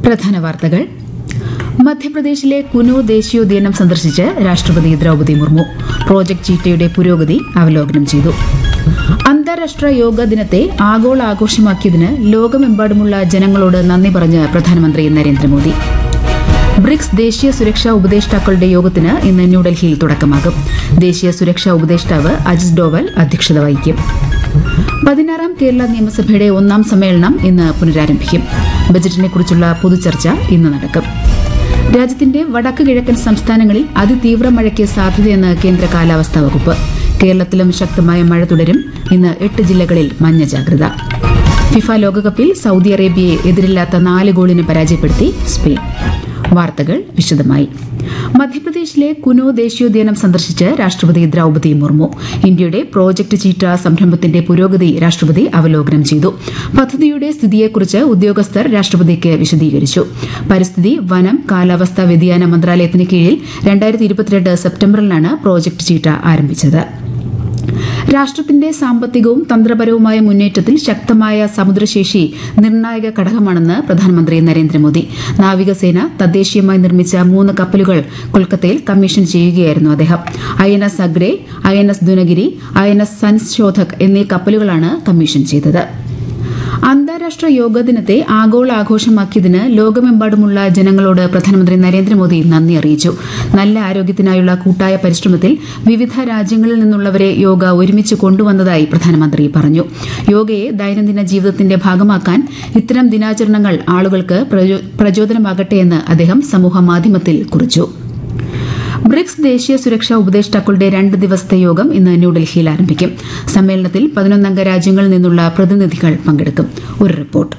പ്രധാന വാർത്തകൾ മധ്യപ്രദേശിലെ കുനു ദേശീയോദ്യാനം സന്ദർശിച്ച് രാഷ്ട്രപതി ദ്രൗപദി മുർമു പ്രോജക്ട് ചീറ്റയുടെ പുരോഗതി അവലോകനം ചെയ്തു അന്താരാഷ്ട്ര യോഗ ദിനത്തെ ആഗോള ആഘോഷമാക്കിയതിന് ലോകമെമ്പാടുമുള്ള ജനങ്ങളോട് നന്ദി പറഞ്ഞ് പ്രധാനമന്ത്രി നരേന്ദ്രമോദി ബ്രിക്സ് ദേശീയ സുരക്ഷാ ഉപദേഷ്ടാക്കളുടെ യോഗത്തിന് ഇന്ന് ന്യൂഡൽഹിയിൽ തുടക്കമാകും ദേശീയ സുരക്ഷാ ഉപദേഷ്ടാവ് അജിത് ഡോവൽ അധ്യക്ഷത വഹിക്കും പതിനാറാം കേരള നിയമസഭയുടെ ഒന്നാം സമ്മേളനം ഇന്ന് പുനരാരംഭിക്കും ബജറ്റിനെക്കുറിച്ചുള്ള പൊതുചർച്ച ഇന്ന് നടക്കും രാജ്യത്തിന്റെ വടക്ക് കിഴക്കൻ സംസ്ഥാനങ്ങളിൽ അതിതീവ്ര മഴയ്ക്ക് സാധ്യതയെന്ന് കേന്ദ്ര കാലാവസ്ഥാ വകുപ്പ് കേരളത്തിലും ശക്തമായ മഴ തുടരും ഇന്ന് എട്ട് ജില്ലകളിൽ മഞ്ഞ ജാഗ്രത ഫിഫ ലോകകപ്പിൽ സൗദി അറേബ്യയെ എതിരില്ലാത്ത നാല് ഗോളിന് പരാജയപ്പെടുത്തി സ്പെയിൻ വാർത്തകൾ വിശദമായി മധ്യപ്രദേശിലെ കുനോ ദേശീയോദ്യാനം സന്ദർശിച്ച് രാഷ്ട്രപതി ദ്രൗപദി മുർമു ഇന്ത്യയുടെ പ്രോജക്ട് ചീറ്റ സംരംഭത്തിന്റെ പുരോഗതി രാഷ്ട്രപതി അവലോകനം ചെയ്തു പദ്ധതിയുടെ സ്ഥിതിയെക്കുറിച്ച് ഉദ്യോഗസ്ഥർ രാഷ്ട്രപതിക്ക് വിശദീകരിച്ചു പരിസ്ഥിതി വനം കാലാവസ്ഥാ വ്യതിയാന മന്ത്രാലയത്തിന് കീഴിൽ രണ്ടായിരത്തി ഇരുപത്തിരണ്ട് സെപ്റ്റംബറിലാണ് പ്രോജക്ട് ചീറ്റ ആരംഭിച്ചത് രാഷ്ട്രത്തിന്റെ സാമ്പത്തികവും തന്ത്രപരവുമായ മുന്നേറ്റത്തിൽ ശക്തമായ സമുദ്രശേഷി നിർണായക ഘടകമാണെന്ന് പ്രധാനമന്ത്രി നരേന്ദ്രമോദി നാവികസേന തദ്ദേശീയമായി നിർമ്മിച്ച മൂന്ന് കപ്പലുകൾ കൊൽക്കത്തയിൽ കമ്മീഷൻ ചെയ്യുകയായിരുന്നു അദ്ദേഹം I N S Agray I N S Dunagiri I N S Sanshodhak എന്നീ കപ്പലുകളാണ് കമ്മീഷൻ ചെയ്തത് അന്താരാഷ്ട്ര യോഗ ദിനത്തെ ആഗോള ആഘോഷമാക്കിയതിന് ലോകമെമ്പാടുമുള്ള ജനങ്ങളോട് പ്രധാനമന്ത്രി നരേന്ദ്രമോദി നന്ദി അറിയിച്ചു നല്ല ആരോഗ്യത്തിനായുള്ള കൂട്ടായ പരിശ്രമത്തിൽ വിവിധ രാജ്യങ്ങളിൽ നിന്നുള്ളവരെ യോഗ ഒരുമിച്ച് കൊണ്ടുവന്നതായി പ്രധാനമന്ത്രി പറഞ്ഞു യോഗയെ ദൈനംദിന ജീവിതത്തിന്റെ ഭാഗമാക്കാൻ ഇത്തരം ദിനാചരണങ്ങൾ ആളുകൾക്ക് പ്രചോ- പ്രചോദനമാകട്ടെയെന്ന് അദ്ദേഹം സമൂഹമാധ്യമത്തിൽ കുറിച്ചു ബ്രിക്സ് ദേശീയ സുരക്ഷാ ഉപദേഷ്ടാക്കളുടെ രണ്ട് ദിവസത്തെ യോഗം ഇന്ന് ന്യൂഡൽഹിയിൽ ആരംഭിക്കും സമ്മേളനത്തിൽ പതിനൊന്നംഗ രാജ്യങ്ങളിൽ നിന്നുള്ള പ്രതിനിധികൾ പങ്കെടുക്കും ഒരു റിപ്പോർട്ട്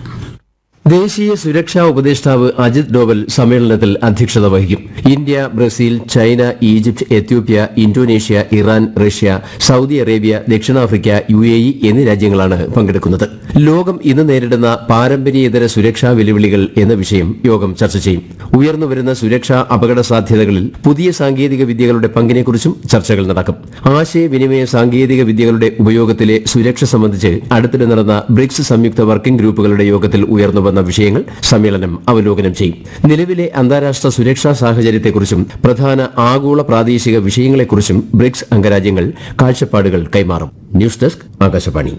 ദേശീയ സുരക്ഷാ ഉപദേഷ്ടാവ് അജിത് ഡോവൽ സമ്മേളനത്തിൽ അധ്യക്ഷത വഹിക്കും India Brazil China Egypt Ethiopia Indonesia Iran Russia Saudi Arabia ദക്ഷിണാഫ്രിക്ക യു എ ഇ എന്നീ രാജ്യങ്ങളാണ് പങ്കെടുക്കുന്നത് ലോകം ഇന്ന് നേരിടുന്ന പാരമ്പര്യേതര സുരക്ഷാ വെല്ലുവിളികൾ എന്ന വിഷയം യോഗം ചർച്ച ചെയ്യും ഉയർന്നുവരുന്ന സുരക്ഷാ അപകട സാധ്യതകളിൽ പുതിയ സാങ്കേതിക വിദ്യകളുടെ പങ്കിനെക്കുറിച്ചും ചർച്ചകൾ നടക്കും ആശയവിനിമയ സാങ്കേതിക വിദ്യകളുടെ ഉപയോഗത്തിലെ സുരക്ഷ സംബന്ധിച്ച് അടുത്തിടെ നടന്ന ബ്രിക്സ് സംയുക്ത വർക്കിംഗ് ഗ്രൂപ്പുകളുടെ യോഗത്തിൽ ഉയർന്നുവന്ന വിഷയങ്ങൾ സമ്മേളനം അവലോകനം ചെയ്യും നിലവിലെ അന്താരാഷ്ട്ര സുരക്ഷാ സാഹചര്യത്തെക്കുറിച്ചും പ്രധാന ആഗോള പ്രാദേശിക വിഷയങ്ങളെക്കുറിച്ചും ബ്രിക്സ് അംഗരാജ്യങ്ങൾ കാഴ്ചപ്പാടുകൾ കൈമാറും ന്യൂസ് ഡെസ്ക് ആകാശവാണി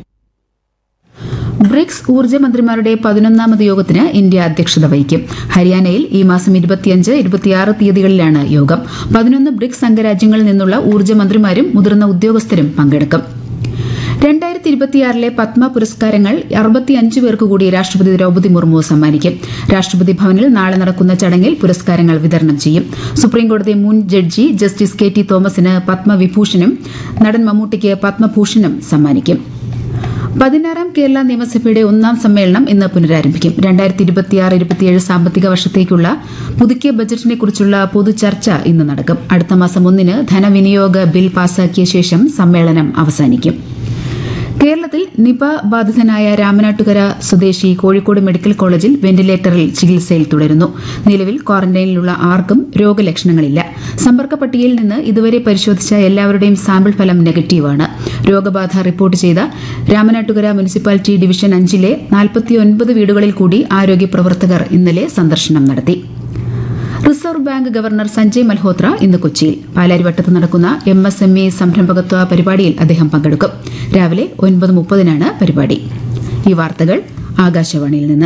ബ്രിക്സ് ഊർജ്ജ മന്ത്രിമാരുടെ പതിനൊന്നാമത് യോഗത്തിന് ഇന്ത്യ അധ്യക്ഷത വഹിക്കും ഹരിയാനയിൽ ഈ മാസം ഇരുപത്തിയഞ്ച് ഇരുപത്തിയാറ് തീയതികളിലാണ് യോഗം പതിനൊന്ന് ബ്രിക്സ് അംഗരാജ്യങ്ങളിൽ നിന്നുള്ള ഊർജ്ജ മന്ത്രിമാരും മുതിർന്ന ഉദ്യോഗസ്ഥരും പങ്കെടുക്കും രണ്ടായിരത്തി ഇരുപത്തിയാറിലെ പത്മ പുരസ്കാരങ്ങൾ അറുപത്തിയഞ്ച് പേർക്ക് കൂടി രാഷ്ട്രപതി ദ്രൌപദി മുർമു സമ്മാനിക്കും രാഷ്ട്രപതി ഭവനിൽ നാളെ നടക്കുന്ന ചടങ്ങിൽ പുരസ്കാരങ്ങൾ വിതരണം ചെയ്യും സുപ്രീംകോടതി മുൻ ജഡ്ജി ജസ്റ്റിസ് കെ ടി തോമസിന് പത്മവിഭൂഷണും നടൻ മമ്മൂട്ടിക്ക് പത്മഭൂഷണും സമ്മാനിക്കും പതിനാറാം കേരള നിയമസഭയുടെ ഒന്നാം സമ്മേളനം ഇന്ന് പുനരാരംഭിക്കും രണ്ടായിരത്തി ഇരുപത്തിയാറ് ഇരുപത്തിയേഴ് സാമ്പത്തിക വർഷത്തേക്കുള്ള പുതുക്കിയ ബജറ്റിനെ കുറിച്ചുള്ള പൊതുചർച്ച ഇന്ന് നടക്കും അടുത്ത മാസം ഒന്നിന് ധനവിനിയോഗ ബിൽ പാസാക്കിയ ശേഷം സമ്മേളനം അവസാനിക്കും കേരളത്തിൽ നിപ ബാധിതനായ രാമനാട്ടുകര സ്വദേശി കോഴിക്കോട് മെഡിക്കൽ കോളേജിൽ വെന്റിലേറ്ററിൽ ചികിത്സയിൽ തുടരുന്നു നിലവിൽ ക്വാറന്റൈനിലുള്ള ആർക്കും രോഗലക്ഷണങ്ങളില്ല സമ്പർക്ക പട്ടികയിൽ നിന്ന് ഇതുവരെ പരിശോധിച്ച എല്ലാവരുടെയും സാമ്പിൾ ഫലം നെഗറ്റീവാണ് രോഗബാധ റിപ്പോർട്ട് ചെയ്ത രാമനാട്ടുകര മുനിസിപ്പാലിറ്റി ഡിവിഷൻ അഞ്ചിലെ നാൽപ്പത്തിയൊൻപത് വീടുകളിൽ കൂടി ആരോഗ്യ പ്രവർത്തകർ ഇന്നലെ സന്ദർശനം നടത്തി Reserve Bank governor Sanjay Malhotra ഇന്ന് കൊച്ചിയിൽ പാലാരിവട്ടത്ത് നടക്കുന്ന എം എസ് എം ഇ സംരംഭകത്വ പരിപാടിയിൽ അദ്ദേഹം പങ്കെടുക്കും രാവിലെ ഒൻപത് മുപ്പതിനാണ് പരിപാടി ഈ വാർത്തകൾ ആകാശവാണിയിൽ നിന്ന്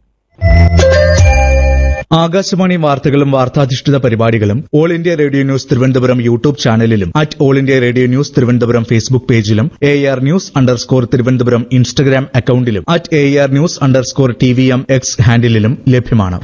ആകാശവാണി വാർത്തകളും വാർത്താധിഷ്ഠിത പരിപാടികളും All India Radio News Thiruvananthapuram YouTube ചാനലിലും at All India Radio News Thiruvananthapuram Facebook പേജിലും A R news underscore Thiruvananthapuram Instagram അക്കൌണ്ടിലും at A R news underscore T V M X ഹാൻഡിലും ലഭ്യമാണ്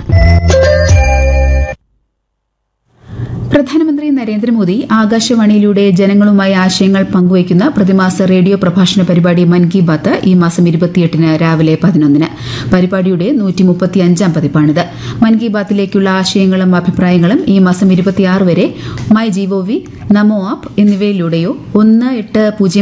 പ്രധാനമന്ത്രി നരേന്ദ്രമോദി ആകാശവാണിയിലൂടെ ജനങ്ങളുമായി ആശയങ്ങൾ പങ്കുവയ്ക്കുന്ന പ്രതിമാസ റേഡിയോ പ്രഭാഷണ പരിപാടി മൻ കി ബാത്ത് ഈ മാസം ഇരുപത്തിയെട്ടിന് രാവിലെ പതിനൊന്നിന് പരിപാടിയുടെ നൂറ്റി മുപ്പത്തിയഞ്ചാം പതിപ്പാണിത് മൻ കി ബാത്തിലേക്കുള്ള ആശയങ്ങളും അഭിപ്രായങ്ങളും ഈ മാസം ഇരുപത്തിയാറ് വരെ മൈ ജിഒവി നമോ ആപ്പ് എന്നിവയിലൂടെയോ ഒന്ന് എട്ട് പൂജ്യം